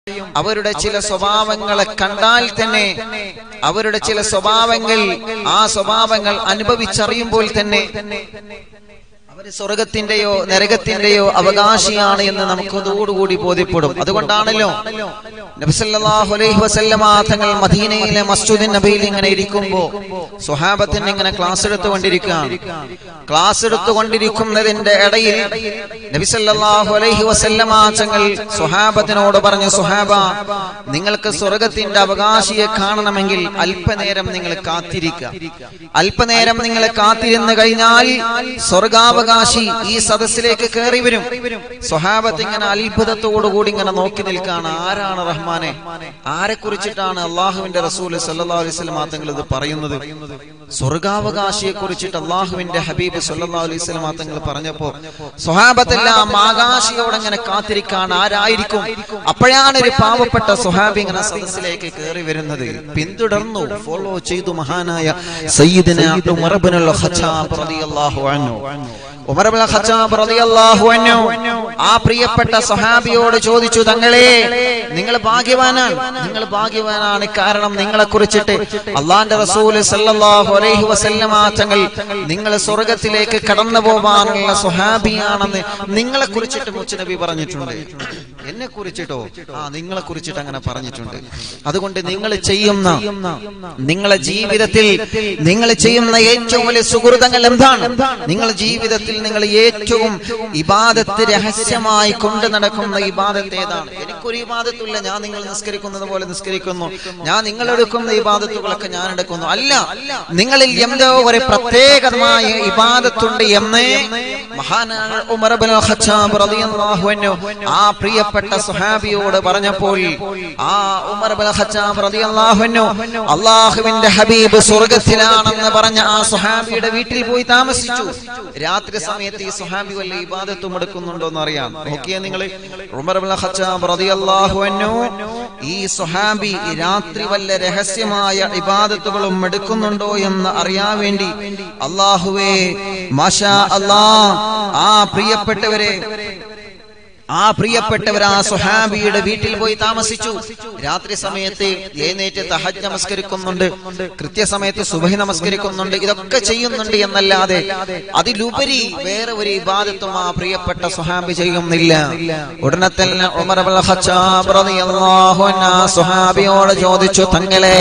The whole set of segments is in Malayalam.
അവരുടെ ചില സ്വഭാവങ്ങളെ കണ്ടാൽ തന്നെ അവരുടെ ചില സ്വഭാവങ്ങൾ ആ സ്വഭാവങ്ങൾ അനുഭവിച്ചറിയുമ്പോൾ തന്നെ അവര് സ്വർഗത്തിന്റെയോ നരകത്തിന്റെയോ അവകാശിയാണ് എന്ന് നമുക്ക് അതോടുകൂടി ബോധ്യപ്പെടും അതുകൊണ്ടാണല്ലോ നബിസല്ലാഹു അലൈഹി വസല്ലമ തങ്ങൾ മദീനയിലെ മസ്ജിദ് നബിയിൽ ഇങ്ങനെ ഇരിക്കുമ്പോ സ്വഹാബത്തിന് ഇങ്ങനെ ക്ലാസ് എടുത്തുകൊണ്ടിരിക്കുകയാണ് ക്ലാസ് എടുത്തുകൊണ്ടിരിക്കുന്നതിന്റെ ഇടയിൽ നബിസല്ലാഹു അലൈഹി വസല്ലമ തങ്ങൾ സ്വഹാബത്തിനോട് പറഞ്ഞു സ്വഹാബ നിങ്ങൾക്ക് സ്വർഗത്തിന്റെ അവകാശിയെ കാണണമെങ്കിൽ അല്പനേരം നിങ്ങൾ കാത്തിരിക്കുക അല്പനേരം നിങ്ങൾ കാത്തിരുന്ന് കഴിഞ്ഞാൽ സ്വർഗാവകാശി ഈ സദസ്സിലേക്ക് കയറി വരും സ്വഹാബത്ത് ഇങ്ങനെ അത്ഭുതത്തോടുകൂടി ഇങ്ങനെ നോക്കി നിൽക്കാണ് ആരാണ് റഹ്മാനെ ആരെ കുറിച്ചിട്ടാണ് അള്ളാഹുവിന്റെ റസൂൽ സല്ലാ അലൈഹി സ്വലം തങ്ങൾ ഇത് പറയുന്നത് സ്വർഗാവകാശിയെ കുറിച്ചിട്ട് അള്ളാഹുവിന്റെ ഹബീബ് സല്ലാ അലൈഹി സ്വലം തങ്ങൾ പറഞ്ഞപ്പോ സ്വഹാബത്തെല്ലാം ആകാശിയോടെ ഇങ്ങനെ കാത്തിരിക്കാണ് ആരായിരിക്കും അപ്പോഴാണ് ഒരു പാവപ്പെട്ട സ്വഹാബി ഇങ്ങനെ സദസ്സിലേക്ക് കയറി വരുന്നത് പിന്തുടർന്നു ഫോളോ ചെയ്തു മഹാനായ സയ്യിദിന ഉമർ ഇബ്നുൽ ഖത്താബ് റളിയല്ലാഹു അൻഹു ഉമർ ഇബ്നുൽ ഖത്താബ് റളിയല്ലാഹു അൻഹു ആ പ്രിയപ്പെട്ട സ്വഹാബിയോട് ചോദിച്ചു തങ്ങളെ നിങ്ങൾ ഭാഗ്യവാനാണ് നിങ്ങൾ ഭാഗ്യവാനാണ് കാരണം നിങ്ങളെ കുറിച്ചിട്ട് അള്ളാന്റെ റസൂൽ സല്ലല്ലാഹു അലൈഹി വസല്ലമ തങ്ങൾ നിങ്ങൾ സ്വർഗത്തിലേക്ക് കടന്നു പോവാനുള്ള സ്വഹാബിയാണെന്ന് നിങ്ങളെ കുറിച്ചിട്ട് മുച്ചുനബി പറഞ്ഞിട്ടുണ്ട് എന്നെ കുറിച്ചിട്ടോ ആ നിങ്ങളെ കുറിച്ചിട്ട് അങ്ങനെ പറഞ്ഞിട്ടുണ്ട് അതുകൊണ്ട് നിങ്ങൾ ചെയ്യുന്ന നിങ്ങളെ ജീവിതത്തിൽ നിങ്ങൾ ചെയ്യുന്ന ഏറ്റവും വലിയ സുഹൃതങ്ങൾ എന്താണ് നിങ്ങൾ ജീവിതത്തിൽ നിങ്ങൾ ഏറ്റവും ഇബാദത്ത് രഹസ്യമായി കൊണ്ടു നടക്കുന്ന ഇബാദത്ത് ഏതാണ് എനിക്കൊരു ഇബാദത്തില്ല ഞാൻ നിങ്ങൾ നിസ്കരിക്കുന്നത് പോലെ നിസ്കരിക്കുന്നു ഞാൻ നിങ്ങൾ എടുക്കുന്ന ഇബാദത്തുകളൊക്കെ ഞാൻ എടുക്കുന്നു അല്ല നിങ്ങളിൽ എന്തോ ഒരു പ്രത്യേകമായ ഇബാദത്തുണ്ട് എന്ന് മഹാനായ ഉമർ ഇബ്നുൽ ഖത്താബ് റളിയല്ലാഹു അൻഹു ആ പ്രിയപ്പെട്ട സുഹാബിയോട് പറഞ്ഞപ്പോൾ ആ ഉമർ ഇബ്നുൽ ഖത്താബ് റളിയല്ലാഹു അൻഹു അള്ളാഹുവിന്റെ ഹബീബ് സ്വർഗ്ഗത്തിലാണെന്ന് പറഞ്ഞ ആ സുഹാബിയുടെ വീട്ടിൽ പോയി താമസിച്ചു രാത്രി സമയത്ത് ഈ സുഹാബി വല്ല ഇബാദത്തും എടുക്കുന്നുണ്ടോ എന്ന് അറിയാം നോക്കിയേ നിങ്ങൾ ഉമർ ഇബ്നുൽ ഖത്താബ് റളിയല്ലാഹു അൻഹു ഈ സുഹാബി രാത്രി വല്ല രഹസ്യമായ ഇബാദത്തുകളും എടുക്കുന്നുണ്ടോ എന്ന് അറിയാൻ വേണ്ടി അള്ളാഹുവേ മാഷാ അല്ലാ ആ പ്രിയപ്പെട്ടവരെ ആ പ്രിയപ്പെട്ടവർ ആ സുഹാബിയുടെ വീട്ടിൽ പോയി താമസിച്ചു രാത്രി സമയത്ത് എഴുന്നേറ്റ് തഹജ് നമസ്കരിക്കുന്നുണ്ട് കൃത്യസമയത്ത് സുബഹി നമസ്കരിക്കുന്നുണ്ട് ഇതൊക്കെ ചെയ്യുന്നുണ്ട് എന്നല്ലാതെ അതിലുപരി വേറെ ഒരു ഇബാദത്തും ആ പ്രിയപ്പെട്ട സുഹാബി ചെയ്യുന്നില്ല ഉടനെ തന്നെ ഉമർ അബ്ദുൽ ഖത്താബ് റളിയല്ലാഹു അൻഹു ആ സുഹാബിയോട് ചോദിച്ചു തങ്ങളെ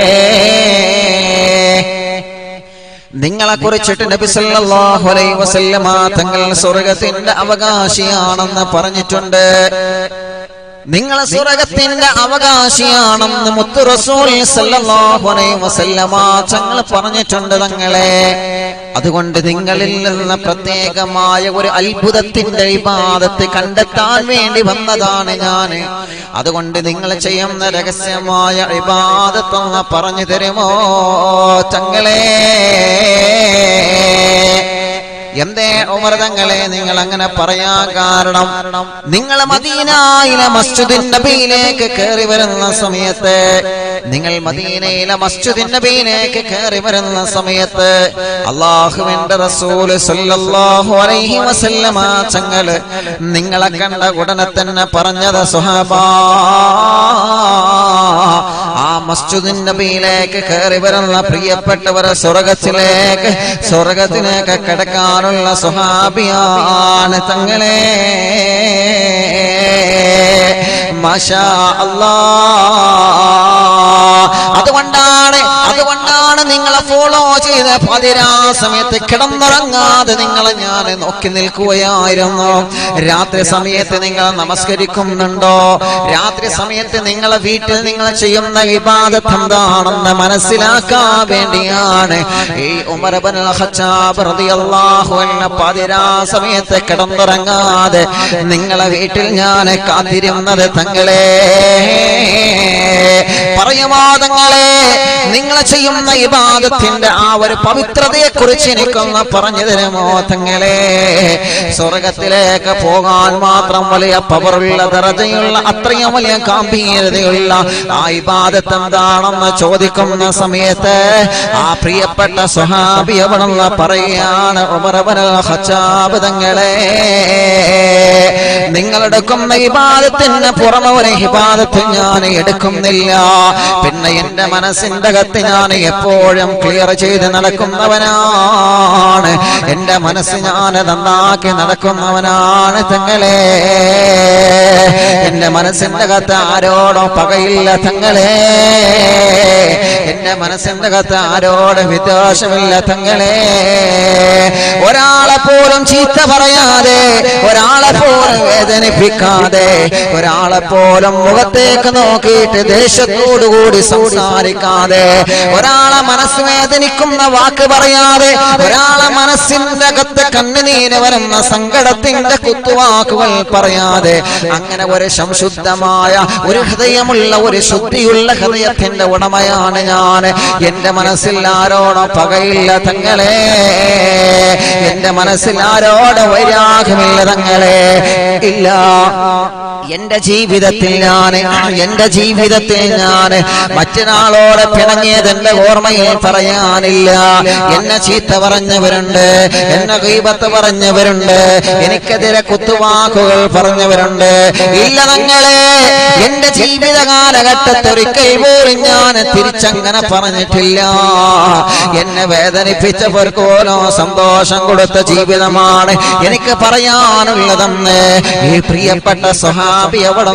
നിങ്ങളെ കുറിച്ചിട്ട് നബി സല്ലല്ലാഹു അലൈഹി വസല്ലമ തങ്ങൾ സ്വർഗത്തിന്റെ അവകാശിയാണെന്ന് പറഞ്ഞിട്ടുണ്ട് നിങ്ങൾ സ്വർഗത്തിന്റെ അവകാശിയാണെന്ന് മുത്തു റസൂൽ സല്ലല്ലാഹു അലൈഹി വസല്ലമ തങ്ങൾ പറഞ്ഞിട്ടുണ്ട് തങ്ങളെ അതുകൊണ്ട് നിങ്ങളിൽ നിന്ന് പ്രത്യേകമായ ഒരു അത്ഭുതത്തിന്റെ ഇബാദത്ത് കണ്ടെത്താൻ വേണ്ടി വന്നതാണ് ഞാൻ അതുകൊണ്ട് നിങ്ങൾ ചെയ്യുന്ന രഹസ്യമായ ഇബാദത്തൊന്ന് പറഞ്ഞു തരുമോ തങ്ങളെ എന്തേ ഉമർ തങ്ങളെ നിങ്ങൾ അങ്ങനെ പറയാൻ കാരണം നിങ്ങൾ മദീനയിലെ മസ്ജിദിൻ നബിയിലേക്ക് കയറി വരുന്ന സമയത്ത് നിങ്ങൾ മദീനയിലെ മസ്ജിദിൻ നബിയിലേക്ക് കയറി വരുന്ന സമയത്ത് അള്ളാഹുവിന്റെ റസൂല് സല്ലല്ലാഹു അലൈഹി വസല്ലമ തങ്ങള് നിങ്ങളെ കണ്ട ഉടനെ തന്നെ പറഞ്ഞത് സുഹാബാ ആ മസ്ജിദിൻ നബിയിലേക്ക് കയറി വരുന്ന പ്രിയപ്പെട്ടവർ സ്വർഗത്തിലേക്ക് സ്വർഗത്തിലേക്ക് കിടക്കാനുള്ള സുഹാബിയാണ് തങ്ങളെ മാഷാ അല്ലാ അതുകൊണ്ടാണ് അതുകൊണ്ടാണ് നിങ്ങളെ ഫോളോ ചെയ്ത് പതിരാ സമയത്ത് കിടന്നുറങ്ങാതെ നിങ്ങളെ ഞാൻ നോക്കി നിൽക്കുകയായിരുന്നു രാത്രി സമയത്ത് നിങ്ങൾ നമസ്കരിക്കുന്നുണ്ടോ രാത്രി സമയത്ത് നിങ്ങളെ വീട്ടിൽ നിങ്ങൾ ചെയ്യുന്ന വിവാദത്ത് എന്താണെന്ന് മനസ്സിലാക്കാൻ വേണ്ടിയാണ് ഈ ഉമർബൻ റളിയല്ലാഹു അൻഹു പതിരാ സമയത്ത് കിടന്നുറങ്ങാതെ നിങ്ങളെ വീട്ടിൽ ഞാൻ കാത്തിരുന്നത് തങ്ങളെ പറയുവാദങ്ങളെ നിങ്ങൾ ചെയ്യുന്ന ഇബാദത്തിന്റെ ആ ഒരു പവിത്രതയെ കുറിച്ച് എനിക്കൊന്ന് പറഞ്ഞു തരുമോ തങ്ങളെ സ്വർഗത്തിലേക്ക് പോകാൻ മാത്രം വലിയ പവറുള്ള ദറജയുള്ള അത്രയും വലിയ ഗാംഭീര്യതയുള്ള ആ ഇബാദത്ത് എന്താണെന്ന് ചോദിക്കുന്ന സമയത്ത് ആ പ്രിയപ്പെട്ട സ്വഹാബി അവിടെ പറയുകയാണ് ഉമറബനൽ ഖച്ചാബ് തങ്ങളെ നിങ്ങളെടുക്കുന്ന ഇബാദത്തിന് പുറമെ ഒരു ഇബാദത്ത് ഞാൻ എടുക്കുന്നില്ല പിന്നെ എന്റെ മനസ്സിന്റെ അകത്ത് ഞാൻ എപ്പോഴും ക്ലിയർ ചെയ്ത് നടക്കുന്നവനാണ് എന്റെ മനസ്സ് ഞാൻ നന്നാക്കി നടക്കുന്നവനാണ് തങ്ങളെ എന്റെ മനസ്സിന്റെ അകത്ത് ആരോടും പകയില്ല തങ്ങളെ എന്റെ മനസ്സിന്റെ അകത്ത് ആരോടും വിദ്വേഷമില്ല തങ്ങളെ ഒരാളെ പോലും ചീത്ത പറയാതെ ഒരാളെ പോലും വേദനിപ്പിക്കാതെ ഒരാളെ പോലും മുഖത്തേക്ക് നോക്കിയിട്ട് ദേഷ്യത്തോടുകൂടി സംസാരിക്കാതെ ഒരാളെ മനസ്സ് വേദനിക്കുന്ന വാക്ക് പറയാതെ ഒരാളെ മനസ്സിന്റെ അകത്ത് കണ്ണുനീര് വരുന്ന സങ്കടത്തിന്റെ കുത്തുവാക്കുകൾ പറയാതെ അങ്ങനെ ഒരു സംശുദ്ധമായ ഒരു ഹൃദയമുള്ള ഒരു ശുദ്ധിയുള്ള ഹൃദയത്തിന്റെ ഉടമയാണ് ഞാൻ എന്റെ മനസ്സിൽ ആരോടും പകയില്ല തങ്ങളെ എന്റെ മനസ്സിൽ ആരോടും വൈരാഗ്യമില്ല തങ്ങളെ ഇല്ല എന്റെ ജീവിതത്തിൽ ഞാൻ എന്റെ ജീവിതത്തിൽ ഞാൻ മറ്റൊരാളോട് പിണങ്ങിയത് എന്റെ ഓർമ്മയിൽ പറയാനില്ല എന്നെ ചീത്ത പറഞ്ഞവരുണ്ട് എന്നെ ഗീപത്ത് പറഞ്ഞവരുണ്ട് എനിക്കെതിരെ കുത്തുവാക്കുകൾ പറഞ്ഞവരുണ്ട് ഇല്ല തങ്ങളെ എന്റെ ജീവിത കാലഘട്ടത്തിൽ ഒരിക്കൽ പോലും ഞാൻ തിരിച്ചങ്ങനെ പറഞ്ഞിട്ടില്ല എന്നെ വേദനിപ്പിച്ചവർക്ക് പോലും സന്തോഷം കൊടുത്ത ജീവിതമാണ് എനിക്ക് പറയാനുള്ളതെന്ന് ഈ പ്രിയപ്പെട്ട സ്വഹാബി അവിടെ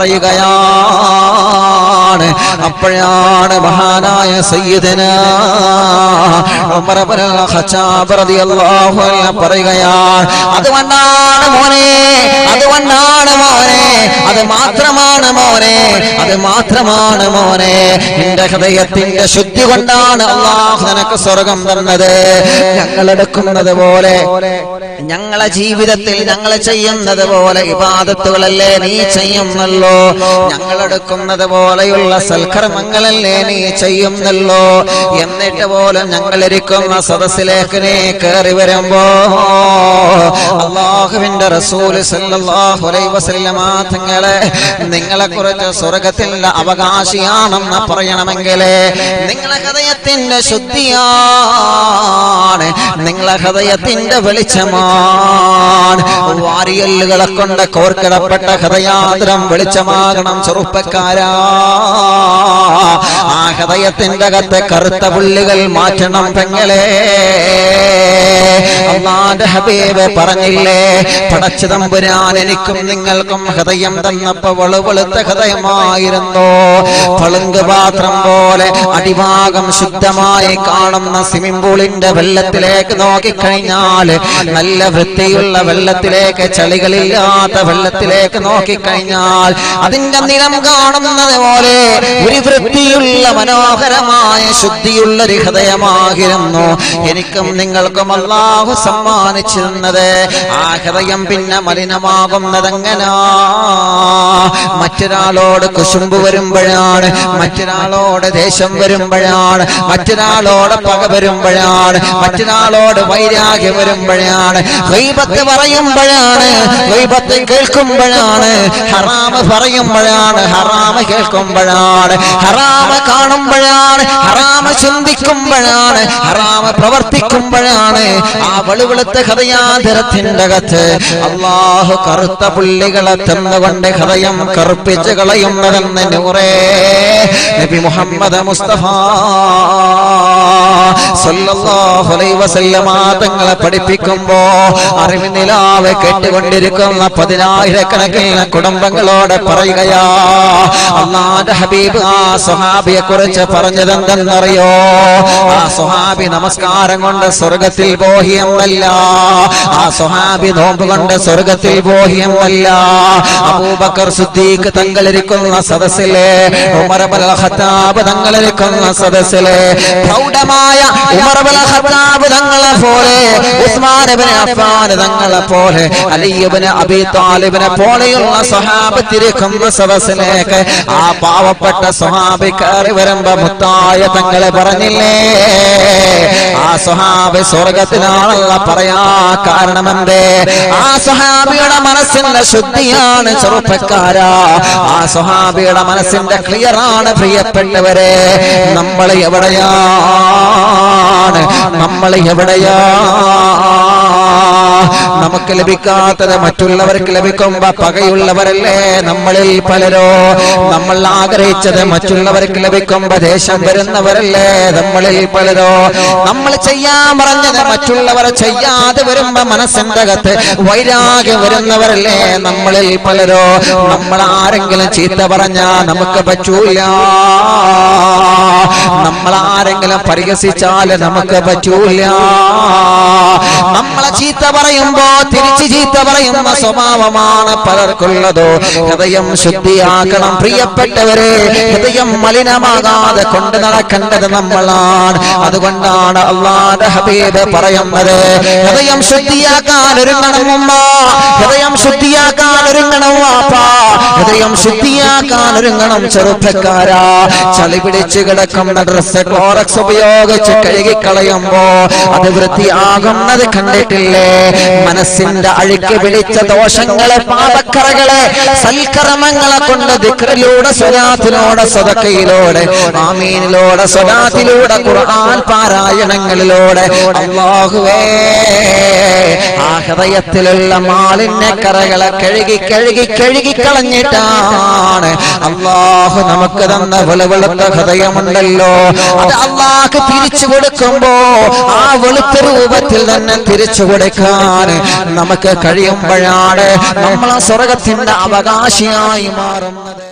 പറയുകയാണ് അപ്പോഴാണ് മഹാനായ സയ്യിദന ഉമർ ഇബ്നുൽ ഖത്താബ് റളിയല്ലാഹു അൻഹു പറയുകയാണ് അതുകൊണ്ടാണ് മോനെ അതുകൊണ്ടാണ് മോനെ അത് മാത്രമാണ് മോനെ അത് മാത്രമാണ് മോനെ നിന്റെ ഹൃദയത്തിന്റെ ശുദ്ധി കൊണ്ടാണ് അള്ളാഹു നിനക്ക് സ്വർഗം തന്നത് ഞങ്ങൾ എടുക്കുന്നത് പോലെ ഞങ്ങളെ ജീവിതത്തിൽ ഞങ്ങൾ ചെയ്യുന്നത് പോലെ ഇബാദത്തുകളല്ലേ നീ ചെയ്യുന്നല്ലോ ഞങ്ങൾ എടുക്കുന്നത് പോലെയുള്ള സൽക്കർമ്മങ്ങളല്ലേ നീ ചെയ്യുന്നല്ലോ എന്നിട്ട് പോലും ഞങ്ങൾ ഇരിക്കുന്ന സദസ്സിലേക്ക് നീ കയറി വരുമ്പോ അള്ളാഹുവിന്റെ റസൂല് സല്ലല്ലാഹു അലൈഹി വസല്ലമ തങ്ങളെ നിങ്ങളെ കുറിച്ച് സ്വർഗത്തിന്റെ അവകാശിയാണെന്ന് പറയണമെങ്കിൽ നിങ്ങളെ ഹൃദയത്തിന്റെ ശുദ്ധിയാണ് നിങ്ങളെ ഹൃദയത്തിന്റെ വെളിച്ചമാണ് വാരിയല്ലുകളെ കൊണ്ട് കോർക്കിടപ്പെട്ട ഹൃദയാന്തരം വെളിച്ചമാകണം ചെറുപ്പക്കാരാ ആ ഹൃദയത്തിന്റെ അകത്ത് കറുത്ത പുള്ളികൾ മാറ്റണം പെങ്ങളെ അള്ളാന്റെ ഹബീബ് പറഞ്ഞില്ലേ പടച്ചു തമ്പുരാൻ എനിക്കും നിങ്ങൾക്കും ഹൃദയം തന്നപ്പോ വെളുവെളുത്ത ഹൃദയമായിരുന്നു പളുങ്ക് പാത്രം പോലെ അടിഭാഗം ശുദ്ധമായി കാണുന്ന സ്വിമ്മിംഗ് പൂളിന്റെ വെള്ളത്തിലേക്ക് നോക്കിക്കഴിഞ്ഞാൽ നല്ല വൃത്തിയുള്ള വെള്ളത്തിലേക്ക് ചളികളില്ലാത്ത വെള്ളത്തിലേക്ക് നോക്കിക്കഴിഞ്ഞാൽ അതിന്റെ നിറം കാണുന്നത് പോലെ ഒരു വൃത്തിയുള്ള മനോഹരമായ ശുദ്ധിയുള്ള ഒരു ഹൃദയമായിരുന്നു എനിക്കും നിങ്ങൾക്കും അള്ളാഹു സമ്മാനിച്ചു തന്നത് ആ ഹൃദയം പിന്നെ മലിനമാകുന്നതെങ്ങനാ മറ്റൊരാളോട് കുശുമ്പ് വരുമ്പോഴാണ് മറ്റൊരാളോട് ദേഷ്യം വരുമ്പോഴാണ് മറ്റൊരാളോട് പക വരുമ്പോഴാണ് മറ്റൊരാളോട് വൈരാഗ്യം വരുമ്പോഴാണ് ഗൈബത്ത് പറയുമ്പോഴാണ് ഗൈബത്ത് കേൾക്കുമ്പോഴാണ് ഹറാമ് പറയുമ്പോഴാണ് ഹറാമ് കേൾക്കുമ്പോഴാണ് ഹറാമ് കാണുമ്പോഴാണ് ഹറാമ് ചിന്തിക്കുമ്പോഴാണ് ഹറാമ് പ്രവർത്തിക്കുമ്പോഴാണ് ആ വെളുവെളുത്ത ഹൃദയാന്തരത്തിന്റെ അകത്ത് അള്ളാഹു കറുത്ത പുള്ളികളെ തന്നുകൊണ്ട് ഹൃദയം കറുപ്പിച്ച് കളയുന്നതെന്ന് നൂറേ നബി മുഹമ്മദ് മുസ്തഫ സല്ലല്ലാഹു അലൈഹി വസല്ലമ തങ്ങളെ പഠിപ്പിക്കുമ്പോ അറിവ് നിലാവ് കേട്ടുകൊണ്ടിരിക്കുന്ന പതിനായിരക്കണക്കിന് കുടുംബങ്ങളോട് പറയുകയാ അള്ളാന്റെ ഹബീബ് ആ സ്വഹാബിയെ കുറിച്ച് പറഞ്ഞതെന്തെന്നറിയോ ആ സ്വഹാബി നമസ്കാരം കൊണ്ട് സ്വർഗത്തിൽ ബോഹ്യമല്ല ആ സ്വഹാബി നോമ്പ് കൊണ്ട് സ്വർഗത്തിൽ ബോഹ്യമല്ല അബൂബക്കർ സുദ്ദീഖ് തങ്ങളിരിക്കുന്ന സദസ്സിലെ ഉമർ അബൽ ഖത്താബ് തങ്ങളിരിക്കുന്ന സദസ്സിലെ പ്രൗഢമായ ഉമർ അബൽ ഖത്താബ് തങ്ങളെ പോലെ ഉസ്മാൻ ഇബ്നു അഫ്ഫാൻ തങ്ങളെ പോലെ അലി ഇബ്നു അബി താലിബിനെ പോലെയുള്ള സഹാബത്തിരിക്കുന്ന സദസ്സിലേക്ക് ആ പാവ പാവപ്പെട്ട സ്വഹാബി കയറി വരുമ്പോ മുത്തായ തങ്ങളെ പറഞ്ഞില്ലേ ആ സ്വഹാബി സ്വർഗത്തിലാണല്ല പറയാ കാരണമെന്തേ ആ സ്വഹാബിയുടെ മനസ്സിന്റെ ശുദ്ധിയാണ് ചെറുപ്പക്കാരാ ആ സ്വഹാബിയുടെ മനസ്സിന്റെ ക്ലിയർ ആണ് പ്രിയപ്പെട്ടവരെ നമ്മൾ എവിടെയാണ് നമ്മൾ എവിടെയാ നമുക്ക് ലഭിക്കാത്തത് മറ്റുള്ളവർക്ക് ലഭിക്കുമ്പോ പകയുള്ളവരല്ലേ നമ്മളിൽ പലരോ നമ്മൾ ആഗ്രഹിച്ചത് മറ്റുള്ളവർക്ക് ലഭിക്കുമ്പോ ദേഷ്യം വരുന്നവരല്ലേ നമ്മളിൽ പലരോ നമ്മൾ ചെയ്യാൻ പറഞ്ഞത് മറ്റുള്ളവർ ചെയ്യാതെ വരുമ്പോ മനസ്സിന്റെ അകത്ത് വൈരാഗ്യം വരുന്നവരല്ലേ നമ്മളിൽ പലരോ നമ്മൾ ആരെങ്കിലും ചീത്ത പറഞ്ഞാ നമുക്ക് പറ്റൂല നമ്മൾ ആരെങ്കിലും പരിഹസിച്ചാൽ നമുക്ക് പറ്റൂല നമ്മളെ ചീത്ത പറയുമ്പോ തിരിച്ച് ചീത്ത പറയുന്ന സ്വഭാവമാണ് പലർക്കുള്ളതോ ഹൃദയം ശുദ്ധിയാക്കണം പ്രിയപ്പെട്ടവരെ ഹൃദയം മലിനമാകാതെ കൊണ്ട് നടക്കേണ്ടത് നമ്മളാണ് അതുകൊണ്ടാണ് അള്ളാന്റെ ഹബീബ് പറയുന്നത് ഹൃദയം ശുദ്ധിയാക്കാൻ ഒരുങ്ങണം ഉമ്മ ഹൃദയം ശുദ്ധിയാക്കാൻ ഒരുങ്ങണം വാപ്പ ഹൃദയം ശുദ്ധിയാക്കാൻ ഒരുങ്ങണം ചെറുപ്പക്കാരാ ചളി പിടിച്ച് കിടക്കുന്ന ഡ്രസ് ക്ലോറക്സ് ഉപയോഗിച്ച് കഴുകിക്കളയുമ്പോ അത് വൃത്തിയാകുന്നത് കണ്ടിട്ടില്ലേ മനസ്സിന്റെ അഴുക്ക് പിടിച്ച ദോഷങ്ങളെ പാപക്കറകളെ സൽക്കർമ്മങ്ങളെ കൊണ്ട് ദിക്റിലൂടെ സ്വലാത്തിലൂടെ സ്വതക്കയിലൂടെ ആമീനിലൂടെ സ്വലാത്തിലൂടെ ഖുർആൻ പാരായണങ്ങളിലൂടെ അള്ളാഹുവേ ആ ഹൃദയത്തിലുള്ള മാലിന്യക്കറകളെ കഴുകി കഴുകി കഴുകി കളഞ്ഞിട്ടാണ് അള്ളാഹു നമുക്ക് തന്ന വെളുവെളുത്ത ഹൃദയമുണ്ടല്ലോ അത് അള്ളാഹ് തിരിച്ചു കൊടുക്കുമ്പോ ആ വെളുത്ത രൂപത്തിൽ തന്നെ തിരിച്ചു കൊടുക്കാൻ നമുക്ക് കഴിയുമ്പോഴാണ് നമ്മൾ ആ സ്വർഗത്തിന്റെ അവകാശിയായി മാറുന്നത്